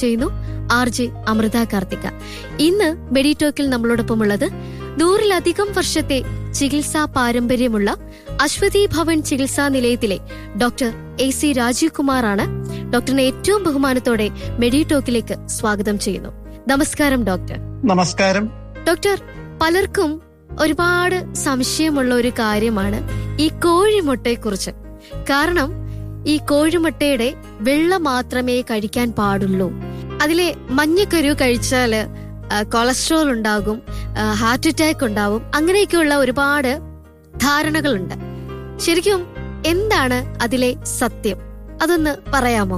ചെയ്യുന്നു R J Amritha Karthika ഇന്ന് മെഡിറ്റോക്കിൽ നമ്മളോടൊപ്പമുള്ളത് നൂറിലധികം വർഷത്തെ ചികിത്സാ പാരമ്പര്യമുള്ള അശ്വതി ഭവൻ ചികിത്സാ നിലയത്തിലെ ഡോക്ടർ എ സി രാജീവ് കുമാറാണ് ഡോക്ടറിനെ ഏറ്റവും ബഹുമാനത്തോടെ മെഡിറ്റോക്കിലേക്ക് സ്വാഗതം ചെയ്യുന്നു നമസ്കാരം ഡോക്ടർ നമസ്കാരം ഡോക്ടർ പലർക്കും ഒരുപാട് സംശയമുള്ള ഒരു കാര്യമാണ് ഈ കോഴിമുട്ടയെക്കുറിച്ച് കാരണം ഈ കോഴിമുട്ടയുടെ വെള്ള മാത്രമേ കഴിക്കാൻ പാടുള്ളൂ അതിലെ മഞ്ഞക്കരു കഴിച്ചാല് ആ, കൊളസ്ട്രോൾ ഉണ്ടാകും ആ, ഹാർട്ട് അറ്റാക്ക് ഉണ്ടാവും അങ്ങനെയൊക്കെയുള്ള ഒരുപാട് ധാരണകളുണ്ട് ശരിക്കും എന്താണ് അതിലെ സത്യം അതൊന്ന് പറയാമോ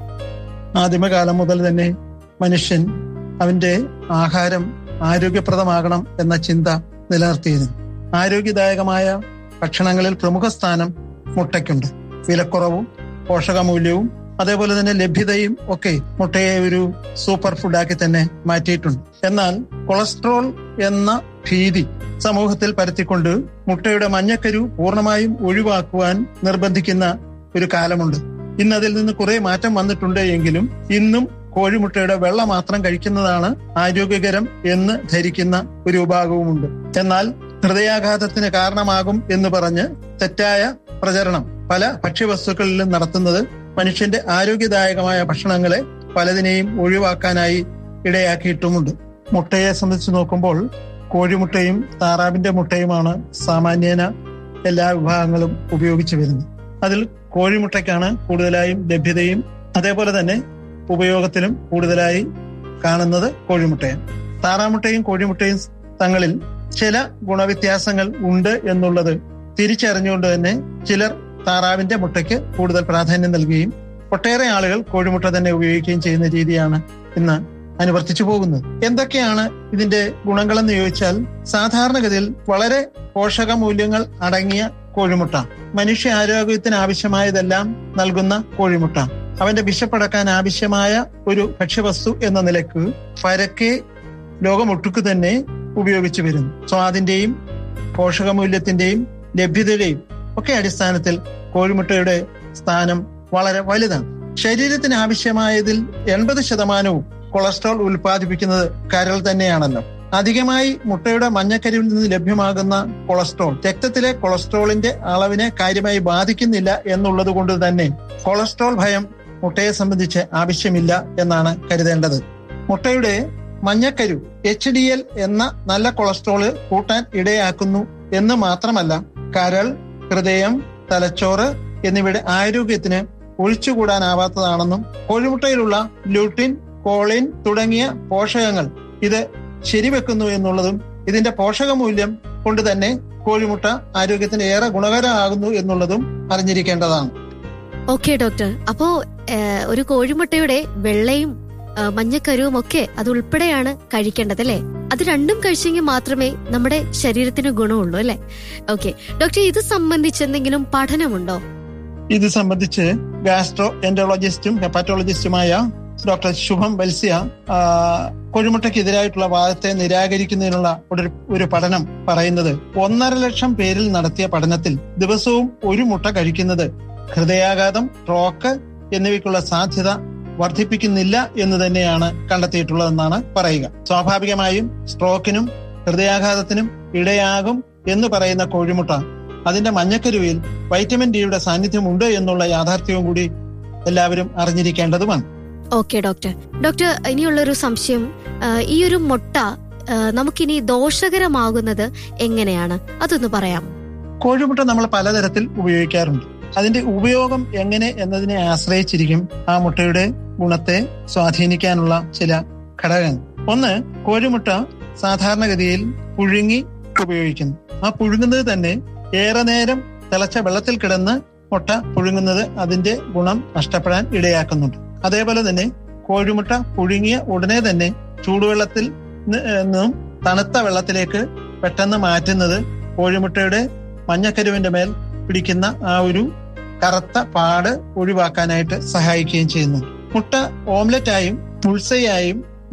ആദിമകാലം മുതൽ തന്നെ മനുഷ്യൻ അവന്റെ ആഹാരം ആരോഗ്യപ്രദമാകണം എന്ന ചിന്ത നിലനിർത്തിയിരുന്നു ആരോഗ്യദായകമായ ഭക്ഷണങ്ങളിൽ പ്രമുഖ സ്ഥാനം മുട്ടയ്ക്കുണ്ട് വിലക്കുറവും പോഷകമൂല്യവും അതേപോലെ തന്നെ ലഭ്യതയും ഒക്കെ മുട്ടയെ ഒരു സൂപ്പർ ഫുഡാക്കി തന്നെ മാറ്റിയിട്ടുണ്ട് എന്നാൽ കൊളസ്ട്രോൾ എന്ന ഭീതി സമൂഹത്തിൽ പരത്തിക്കൊണ്ട് മുട്ടയുടെ മഞ്ഞക്കരു പൂർണ്ണമായും ഒഴിവാക്കുവാൻ നിർബന്ധിക്കുന്ന ഒരു കാലമുണ്ട് ഇന്ന് അതിൽ നിന്ന് കുറെ മാറ്റം വന്നിട്ടുണ്ട് എങ്കിലും ഇന്നും കോഴിമുട്ടയുടെ വെള്ള മാത്രം കഴിക്കുന്നതാണ് ആരോഗ്യകരം എന്ന് ധരിക്കുന്ന ഒരു വിഭാഗവുമുണ്ട് എന്നാൽ ഹൃദയാഘാതത്തിന് കാരണമാകും എന്ന് പറഞ്ഞ് തെറ്റായ പ്രചരണം പല ഭക്ഷ്യവസ്തുക്കളിലും നടത്തുന്നത് മനുഷ്യന്റെ ആരോഗ്യദായകമായ ഭക്ഷണങ്ങളെ പലതിനെയും ഒഴിവാക്കാനായി ഇടയാക്കിയിട്ടുമുണ്ട് മുട്ടയെ സംബന്ധിച്ച് നോക്കുമ്പോൾ കോഴിമുട്ടയും താറാവിന്റെ മുട്ടയുമാണ് സാമാന്യേന എല്ലാ വിഭാഗങ്ങളും ഉപയോഗിച്ചു വരുന്നത് അതിൽ കോഴിമുട്ടയ്ക്കാണ് കൂടുതലായും ലഭ്യതയും അതേപോലെ തന്നെ ഉപയോഗത്തിലും കൂടുതലായി കാണുന്നത് കോഴിമുട്ടയാണ് താറാമുട്ടയും കോഴിമുട്ടയും തങ്ങളിൽ ചില ഗുണവ്യത്യാസങ്ങൾ ഉണ്ട് എന്നുള്ളത് തിരിച്ചറിഞ്ഞുകൊണ്ട് തന്നെ ചിലർ താറാവിന്റെ മുട്ടയ്ക്ക് കൂടുതൽ പ്രാധാന്യം നൽകുകയും ഒട്ടേറെ ആളുകൾ കോഴിമുട്ട തന്നെ ഉപയോഗിക്കുകയും ചെയ്യുന്ന രീതിയാണ് ഇന്ന് അനുവർത്തിച്ചു പോകുന്നത് എന്തൊക്കെയാണ് ഇതിന്റെ ഗുണങ്ങളെന്ന് ചോദിച്ചാൽ സാധാരണഗതിയിൽ വളരെ പോഷക മൂല്യങ്ങൾ അടങ്ങിയ കോഴിമുട്ട മനുഷ്യ ആരോഗ്യത്തിന് ആവശ്യമായതെല്ലാം നൽകുന്ന കോഴിമുട്ട അവന്റെ വിശപ്പടക്കാൻ ആവശ്യമായ ഒരു ഭക്ഷ്യവസ്തു എന്ന നിലക്ക് പരക്കെ ലോകമൊട്ടുക്ക് തന്നെ ഉപയോഗിച്ചു വരുന്നു സ്വാദിന്റെയും പോഷകമൂല്യത്തിന്റെയും ലഭ്യതയുടെയും ഒക്കെ അടിസ്ഥാനത്തിൽ കോഴിമുട്ടയുടെ സ്ഥാനം വളരെ വലുതാണ് ശരീരത്തിന് ആവശ്യമായതിൽ എൺപത് ശതമാനവും കൊളസ്ട്രോൾ ഉൽപ്പാദിപ്പിക്കുന്നത് കരൾ തന്നെയാണല്ലോ അധികമായി മുട്ടയുടെ മഞ്ഞക്കരിയിൽ നിന്ന് ലഭ്യമാകുന്ന കൊളസ്ട്രോൾ രക്തത്തിലെ കൊളസ്ട്രോളിന്റെ അളവിനെ കാര്യമായി ബാധിക്കുന്നില്ല എന്നുള്ളത് കൊണ്ട് തന്നെ കൊളസ്ട്രോൾ ഭയം മുട്ടയെ സംബന്ധിച്ച് ആവശ്യമില്ല എന്നാണ് കരുതേണ്ടത് മുട്ടയുടെ മഞ്ഞക്കരു എച്ച് ഡി എൽ എന്ന നല്ല കൊളസ്ട്രോള് കൂട്ടാൻ ഇടയാക്കുന്നു എന്ന് മാത്രമല്ല കരൾ ഹൃദയം തലച്ചോറ് എന്നിവയുടെ ആരോഗ്യത്തിന് ഒഴിച്ചുകൂടാനാവാത്തതാണെന്നും കോഴിമുട്ടയിലുള്ള ല്യൂട്ടിൻ കോളിൻ തുടങ്ങിയ പോഷകങ്ങൾ ഇത് ശരിവെക്കുന്നു എന്നുള്ളതും ഇതിന്റെ പോഷകമൂല്യം കൊണ്ട് തന്നെ കോഴിമുട്ട ആരോഗ്യത്തിന് ഏറെ ഗുണകരമാകുന്നു എന്നുള്ളതും അറിഞ്ഞിരിക്കേണ്ടതാണ് ഓക്കെ ഡോക്ടർ അപ്പോ ഏഹ്, ഒരു കോഴിമുട്ടയുടെ വെള്ളയും ആ, മഞ്ഞക്കരുവും ഒക്കെ അത് ഉൾപ്പെടെയാണ് കഴിക്കേണ്ടത് അല്ലേ അത് രണ്ടും കഴിച്ചെങ്കിൽ മാത്രമേ നമ്മുടെ ശരീരത്തിന് ഗുണമുള്ളൂ അല്ലേ ഓക്കെ ഡോക്ടർ ഇത് സംബന്ധിച്ച് എന്തെങ്കിലും പഠനമുണ്ടോ ഇത് സംബന്ധിച്ച് ഗാസ്ട്രോ എൻഡോളജിസ്റ്റും ഹെപ്പാറ്റോളജിസ്റ്റുമായ ഡോക്ടർ ശുഭം വത്സ്യ ആ, കോഴിമുട്ടയ്ക്കെതിരായിട്ടുള്ള വാദത്തെ നിരാകരിക്കുന്നതിനുള്ള ഒരു ഒരു പഠനം പറയുന്നത് ഒന്നര ലക്ഷം പേരിൽ നടത്തിയ പഠനത്തിൽ ദിവസവും ഒരു മുട്ട കഴിക്കുന്നത് ഹൃദയാഘാതം സ്ട്രോക്ക് എന്നിവയ്ക്കുള്ള സാധ്യത വർദ്ധിപ്പിക്കുന്നില്ല എന്ന് തന്നെയാണ് കണ്ടെത്തിയിട്ടുള്ളതെന്നാണ് പറയുക സ്വാഭാവികമായും സ്ട്രോക്കിനും ഹൃദയാഘാതത്തിനും ഇടയാകും എന്ന് പറയുന്ന കോഴിമുട്ട അതിന്റെ മഞ്ഞക്കരുവിൽ വൈറ്റമിൻ ഡിയുടെ സാന്നിധ്യമുണ്ട് എന്നുള്ള യാഥാർത്ഥ്യവും കൂടി എല്ലാവരും അറിഞ്ഞിരിക്കേണ്ടതുമാണ് ഓക്കെ ഡോക്ടർ ഡോക്ടർ ഇനിയുള്ളൊരു സംശയം ആ, ഈ ഒരു മുട്ട ആ, നമുക്കിനി ദോഷകരമാകുന്നത് എങ്ങനെയാണ് അതൊന്ന് പറയാം കോഴിമുട്ട നമ്മൾ പലതരത്തിൽ ഉപയോഗിക്കാറുണ്ട് അതിന്റെ ഉപയോഗം എങ്ങനെ എന്നതിനെ ആശ്രയിച്ചിരിക്കും ആ മുട്ടയുടെ ഗുണത്തെ സ്വാധീനിക്കാനുള്ള ചില ഘടകങ്ങൾ ഒന്ന് കോഴിമുട്ട സാധാരണഗതിയിൽ പുഴുങ്ങി ഉപയോഗിക്കുന്നു ആ പുഴുങ്ങുന്നത് തന്നെ ഏറെ നേരം തിളച്ച വെള്ളത്തിൽ കിടന്ന് മുട്ട പുഴുങ്ങുന്നത് അതിന്റെ ഗുണം നഷ്ടപ്പെടാൻ ഇടയാക്കുന്നുണ്ട് അതേപോലെ തന്നെ കോഴിമുട്ട പുഴുങ്ങിയ ഉടനെ തന്നെ ചൂടുവെള്ളത്തിൽ നി- നിന്നും തണുത്ത വെള്ളത്തിലേക്ക് പെട്ടെന്ന് മാറ്റുന്നത് കോഴിമുട്ടയുടെ മഞ്ഞക്കരുവിന്റെ മേൽ പിടിക്കുന്ന ആ ഒരു കറുത്ത പാട് ഒഴിവാക്കാനായിട്ട് സഹായിക്കുകയും ചെയ്യുന്നു മുട്ട ഓംലെറ്റായും മുൾസയായും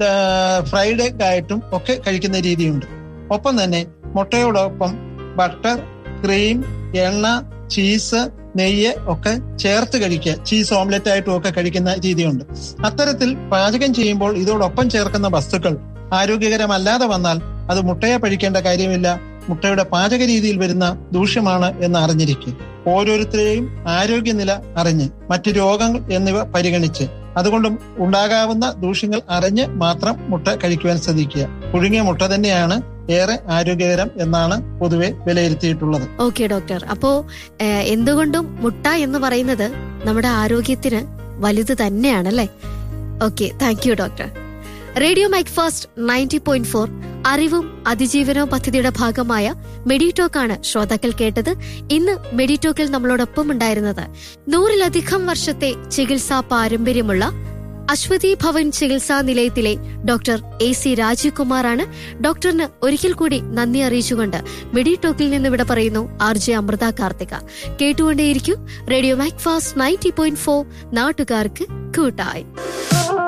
ഫ്രൈഡ് എഗ് ആയിട്ടും ഒക്കെ കഴിക്കുന്ന രീതിയുണ്ട് ഒപ്പം തന്നെ മുട്ടയോടൊപ്പം ബട്ടർ ക്രീം എണ്ണ ചീസ് നെയ്യ് ഒക്കെ ചേർത്ത് കഴിക്കുക ചീസ് ഓംലെറ്റ് ആയിട്ടും ഒക്കെ കഴിക്കുന്ന രീതിയുണ്ട് അത്തരത്തിൽ പാചകം ചെയ്യുമ്പോൾ ഇതോടൊപ്പം ചേർക്കുന്ന വസ്തുക്കൾ ആരോഗ്യകരമല്ലാതെ വന്നാൽ അത് മുട്ടയെ പഴിക്കേണ്ട കാര്യമില്ല മുട്ടയുടെ പാചക രീതിയിൽ വരുന്ന ദൂഷ്യമാണ് എന്ന് അറിഞ്ഞിരിക്കുക ഓരോരുത്തരെയും ആരോഗ്യനില അറിഞ്ഞ് മറ്റു രോഗങ്ങൾ എന്നിവ പരിഗണിച്ച് അതുകൊണ്ടും ഉണ്ടാകാവുന്ന ദൂഷ്യങ്ങൾ അറിഞ്ഞ് മാത്രം മുട്ട കഴിക്കുവാൻ ശ്രദ്ധിക്കുക പുഴുങ്ങിയ മുട്ട തന്നെയാണ് ഏറെ ആരോഗ്യകരം എന്നാണ് പൊതുവെ വിലയിരുത്തിയിട്ടുള്ളത് ഓക്കെ ഡോക്ടർ അപ്പോ ഏഹ്, എന്തുകൊണ്ടും മുട്ട എന്ന് പറയുന്നത് നമ്മുടെ ആരോഗ്യത്തിന് വലുത് തന്നെയാണല്ലേ okay thank you doctor radio mike fast ninety point four അറിവും അതിജീവനവും പദ്ധതിയുടെ ഭാഗമായ മെഡിറ്റോക്കാണ് ശ്രോതാക്കൾ കേട്ടത് ഇന്ന് മെഡിറ്റോക്കിൽ നമ്മളോടൊപ്പം ഉണ്ടായിരുന്നത് നൂറിലധികം വർഷത്തെ ചികിത്സാ പാരമ്പര്യമുള്ള അശ്വതി ഭവൻ ചികിത്സാ നിലയത്തിലെ ഡോക്ടർ എ സി രാജീവ് കുമാറാണ് ഡോക്ടറിന് ഒരിക്കൽ കൂടി നന്ദി അറിയിച്ചുകൊണ്ട് മെഡിടോക്കിൽ നിന്ന് ഇവിടെ പറയുന്നു ആർ ജെ അമൃത കാർത്തിക കേട്ടുകൊണ്ടേയിരിക്കും radio Mac fast ninety point four നാട്ടുകാർക്ക് കൂട്ടായി